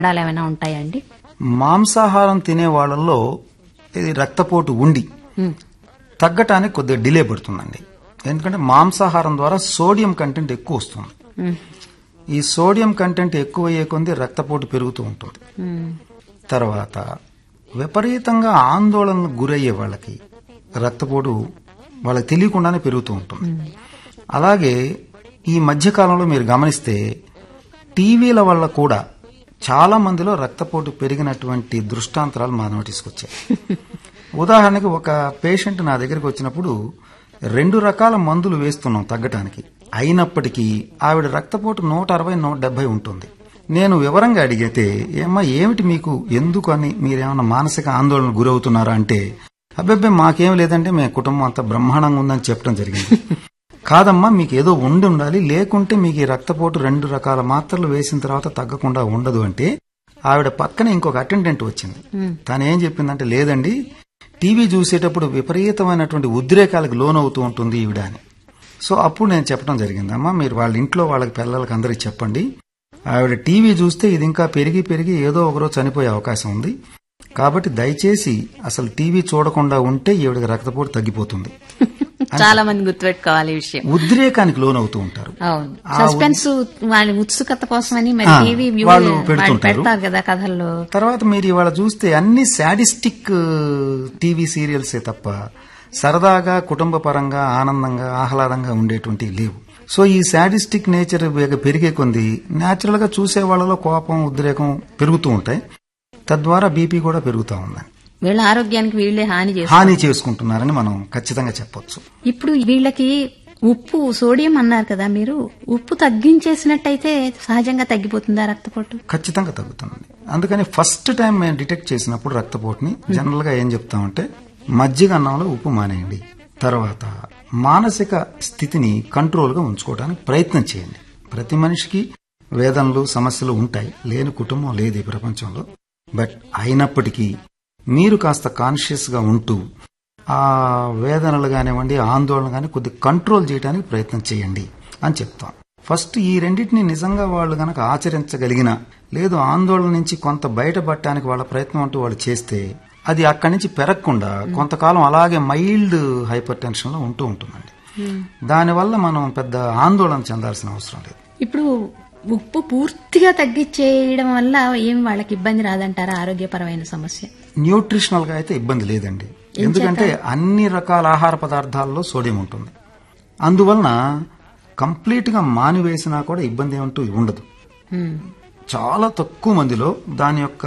తేడాలు ఏమైనా ఉంటాయండి మాంసాహారం తినే వాళ్ళల్లో ఇది రక్తపోటు ఉండి తగ్గటానికి కొద్దిగా డిలే పడుతుందండి ఎందుకంటే మాంసాహారం ద్వారా సోడియం కంటెంట్ ఎక్కువ వస్తుంది ఈ సోడియం కంటెంట్ ఎక్కువ అయ్యే కొద్ది రక్తపోటు పెరుగుతూ ఉంటుంది తర్వాత విపరీతంగా ఆందోళనకు గురయ్యే వాళ్ళకి రక్తపోటు వాళ్ళకి తెలియకుండానే పెరుగుతూ ఉంటుంది అలాగే ఈ మధ్యకాలంలో మీరు గమనిస్తే టీవీల వల్ల కూడా చాలా మందిలో రక్తపోటు పెరిగినటువంటి దృష్టాంతరాలు మా నోటీస్కి వచ్చాయి ఉదాహరణకి ఒక పేషెంట్ నా దగ్గరికి వచ్చినప్పుడు రెండు రకాల మందులు వేస్తున్నాం తగ్గటానికి అయినప్పటికీ ఆవిడ రక్తపోటు నూట అరవై నూట డెబ్బై ఉంటుంది నేను వివరంగా అడిగితే ఏమ్మా ఏమిటి మీకు ఎందుకు అని మీరేమన్నా మానసిక ఆందోళన గురవుతున్నారా అంటే అబ్బెబ్బే మాకేం లేదంటే మీ కుటుంబం అంతా బ్రహ్మాండంగా ఉందని చెప్పడం జరిగింది కాదమ్మా మీకు ఏదో ఉండి ఉండాలి లేకుంటే మీకు ఈ రక్తపోటు రెండు రకాల మాత్రలు వేసిన తర్వాత తగ్గకుండా ఉండదు అంటే ఆవిడ పక్కన ఇంకొక అటెండెంట్ వచ్చింది తను ఏం చెప్పిందంటే లేదండి టీవీ చూసేటప్పుడు విపరీతమైనటువంటి ఉద్రేకాలకు లోనవుతూ ఉంటుంది ఈవిడ అని సో అప్పుడు నేను చెప్పడం జరిగిందమ్మా మీరు వాళ్ళ ఇంట్లో వాళ్ళకి పిల్లలకి అందరికి చెప్పండి ఆవిడ టీవీ చూస్తే ఇది ఇంకా పెరిగి పెరిగి ఏదో ఒకరోజు చనిపోయే అవకాశం ఉంది కాబట్టి దయచేసి అసలు టీవీ చూడకుండా ఉంటే ఈవిడకి రక్తపోటు తగ్గిపోతుంది చాలా మంది గుర్తుపెట్టుకోవాలి ఈ విషయం ఉద్రేకానికి లోనవుతూ ఉంటారు అవును సస్పెన్స్ వాళ్ళ ఉత్సుకత కోసమని మరి ఆ, టీవీ వ్యూ వాళ్ళు వాళ్ళు పెడుతుంటారు. పెడతారు కదా కథల్లో తర్వాత మీరు ఇవాళ చూస్తే అన్ని శాడిస్టిక్ టీవీ సీరియల్సే తప్ప సరదాగా కుటుంబ పరంగా ఆనందంగా ఆహ్లాదంగా ఉండేటువంటివి లేవు సో ఈ శాడిస్టిక్ నేచర్ పెరిగే కొంది న్యాచురల్ గా చూసే వాళ్ళలో కోపం ఉద్రేకం పెరుగుతూ ఉంటాయి తద్వారా బీపీ కూడా పెరుగుతూ ఉందని వీళ్ళ ఆరోగ్యానికి వీళ్ళే హాని చేస్తారు హాని చేసుకుంటున్నారని మనం ఖచ్చితంగా చెప్పొచ్చు ఇప్పుడు వీళ్ళకి ఉప్పు సోడియం అన్నారు కదా మీరు ఉప్పు తగ్గించేసినట్టయితే సహజంగా తగ్గిపోతుందా రక్తపోటు ఖచ్చితంగా తగ్గుతుంది అందుకని ఫస్ట్ టైం మేము డిటెక్ట్ చేసినప్పుడు రక్తపోటుని జనరల్ గా ఏం చెప్తామంటే మజ్జిగ అన్నంలో ఉప్పు మానేయండి తర్వాత మానసిక స్థితిని కంట్రోల్ గా ఉంచుకోవడానికి ప్రయత్నం చేయండి ప్రతి మనిషికి వేదనలు సమస్యలు ఉంటాయి లేని కుటుంబం లేదు ఈ ప్రపంచంలో బట్ అయినప్పటికీ మీరు కాస్త కాన్షియస్ గా ఉంటూ ఆ వేదనలు కానివ్వండి ఆందోళన కానీ కొద్ది కంట్రోల్ చేయడానికి ప్రయత్నం చేయండి అని చెప్తాం ఫస్ట్ ఈ రెండింటిని నిజంగా వాళ్ళు గనక ఆచరించగలిగిన లేదు ఆందోళన నుంచి కొంత బయటపడటానికి వాళ్ళ ప్రయత్నం అంటూ వాళ్ళు చేస్తే అది అక్కడి నుంచి పెరగకుండా కొంతకాలం అలాగే మైల్డ్ హైపర్ టెన్షన్ లో ఉంటూ ఉంటుందండి దానివల్ల మనం పెద్ద ఆందోళన చెందాల్సిన అవసరం లేదు ఇప్పుడు ఉప్పు పూర్తిగా తగ్గించేయడం వల్ల ఏం వాళ్ళకి ఇబ్బంది రాదంటారా ఆరోగ్యపరమైన సమస్య న్యూట్రిషనల్ గా అయితే ఇబ్బంది లేదండి ఎందుకంటే అన్ని రకాల ఆహార పదార్థాల్లో సోడియం ఉంటుంది అందువలన కంప్లీట్ గా మానివేసినా కూడా ఇబ్బంది ఏమంటూ ఉండదు హ్మ్. చాలా తక్కువ మందిలో దాని యొక్క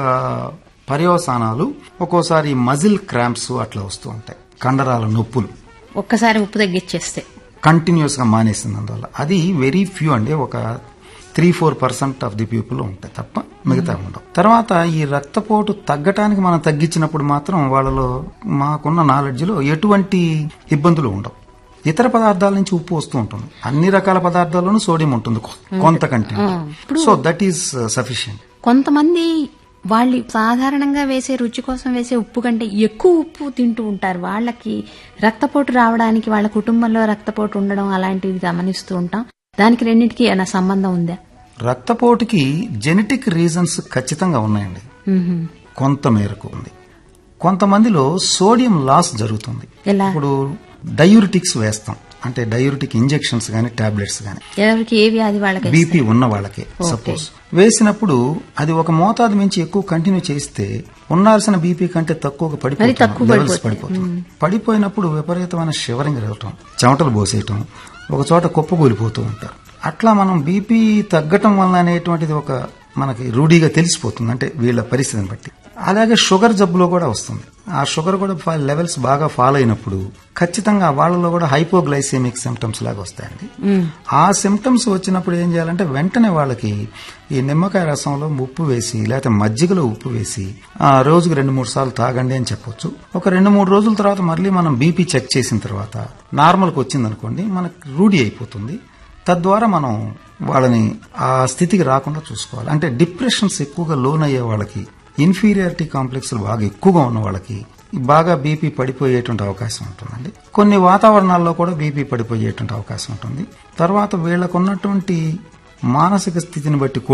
పర్యవసానాలు ఒక్కోసారి మజిల్ క్రాంప్స్ అట్లా వస్తూ ఉంటాయి కండరాల నొప్పులు ఒక్కసారి ఉప్పు తగ్గించేస్తే కంటిన్యూస్ గా మానేసింది అందువల్ల అది వెరీ ఫ్యూ అండి ఒక three four percent of the people ఉంటాయి తప్ప మిగతా ఉండవు తర్వాత ఈ రక్తపోటు తగ్గటానికి మనం తగ్గించినప్పుడు మాత్రం వాళ్ళలో మాకున్న నాలెడ్జ్ లో ఎటువంటి ఇబ్బందులు ఉండవు ఇతర పదార్థాల నుంచి ఉప్పు వస్తూ ఉంటుంది అన్ని రకాల పదార్థాల్లోనూ సోడియం ఉంటుంది కొ- కొంత content so that is sufficient కొంతమంది వాళ్ళు సాధారణంగా వేసే రుచి కోసం వేసే ఉప్పు కంటే ఎక్కువ ఉప్పు తింటూ ఉంటారు వాళ్ళకి రక్తపోటు రావడానికి వాళ్ళ కుటుంబంలో రక్తపోటు ఉండడం అలాంటివి గమనిస్తూ ఉంటాం దానికి రెండింటికి ఏమైనా సంబంధం ఉందా రక్తపోటుకి జెనెటిక్ రీజన్స్ ఖచ్చితంగా ఉన్నాయండి మ్హూ. కొంత మేరకు ఉంది కొంతమందిలో సోడియం లాస్ జరుగుతుంది ఎలా ఇప్పుడు డయూరిటిక్స్ వేస్తాం అంటే డయూరిటిక్ ఇంజెక్షన్స్ గానీ టాబ్లెట్స్ గానీ ఎవరికి ఏ వ్యాధి వాళ్ళకి బీపీ ఉన్న వాళ్ళకే సపోజ్ వేసినప్పుడు అది ఒక మోతాదు మించి ఎక్కువ కంటిన్యూ చేస్తే ఉండాల్సిన బీపీ కంటే తక్కువగా మరి పడిపోతుంది తక్కువ లెవెల్స్ పడిపోతుంది. పడిపోతుంది పడిపోయినప్పుడు విపరీతమైన షివరింగ్ రావటం చెమటలు పోసేయటం ఒక చోట కుప్పకూలిపోతూ ఉంటారు అట్లా మనం బీపీ తగ్గటం వల్ల అనేటువంటిది ఒక మనకి రూఢీగా తెలిసిపోతుంది అంటే వీళ్ళ పరిస్థితిని బట్టి అలాగే షుగర్ జబ్బులో కూడా వస్తుంది ఆ షుగర్ కూడా ఫా- లెవెల్స్ బాగా ఫాలో అయినప్పుడు ఖచ్చితంగా వాళ్ళలో కూడా హైపోగ్లైసెమిక్ సిమ్టమ్స్ లాగా వస్తాయండి ఆ సిమ్టమ్స్ వచ్చినప్పుడు ఏం చేయాలంటే వెంటనే వాళ్ళకి ఈ నిమ్మకాయ రసంలో ఉప్పు వేసి లేకపోతే మజ్జిగలో ఉప్పు వేసి ఆ రోజుకు రెండు మూడు సార్లు తాగండి అని చెప్పొచ్చు ఒక రెండు మూడు రోజుల తర్వాత మళ్ళీ మనం బీపీ చెక్ చేసిన తర్వాత నార్మల్కి వచ్చింది అనుకోండి మనకు రూఢి అయిపోతుంది తద్వారా మనం వాళ్ళని ఆ స్థితికి రాకుండా చూసుకోవాలి అంటే డిప్రెషన్స్ ఎక్కువగా లోన్ అయ్యే వాళ్ళకి ఇన్ఫీరియారిటీ కాంప్లెక్స్ బాగా ఎక్కువగా ఉన్న వాళ్ళకి బాగా బీపీ పడిపోయేటువంటి అవకాశం ఉంటుందండి కొన్ని వాతావరణాల్లో కూడా బీపీ పడిపోయేటువంటి అవకాశం ఉంటుంది తర్వాత వీళ్ళకు ఉన్నటువంటి మానసిక స్థితిని బట్టి కూడా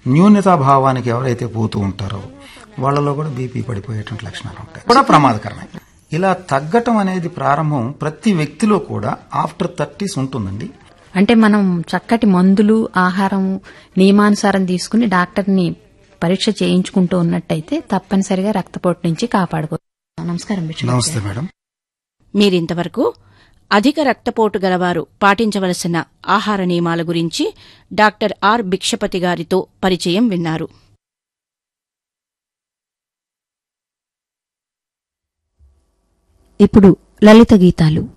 న్యూనతా భావానికి ఎవరైతే పోతూ ఉంటారో వాళ్ళలో కూడా బీపీ పడిపోయేటువంటి లక్షణాలు ఉంటాయి కూడా ప్రమాదకరమే ఇలా తగ్గటం అనేది ప్రారంభం ప్రతి వ్యక్తిలో కూడా ఆఫ్టర్ థర్టీస్ ఉంటుందండి అంటే మనం చక్కటి మందులు ఆహారం నియమానుసారం తీసుకుని డాక్టర్ని పరీక్ష చేయించుకుంటూ ఉన్నట్టయితే తప్పనిసరిగా రక్తపోటు నుంచి కాపాడుకో నమస్కారం బిక్షు నమస్తే మేడం మీరింతవరకు అధిక రక్తపోటు గలవారు పాటించవలసిన ఆహార నియమాల గురించి డాక్టర్ ఆర్ భిక్షపతి గారితో పరిచయం విన్నారు ఇప్పుడు లలిత గీతాలు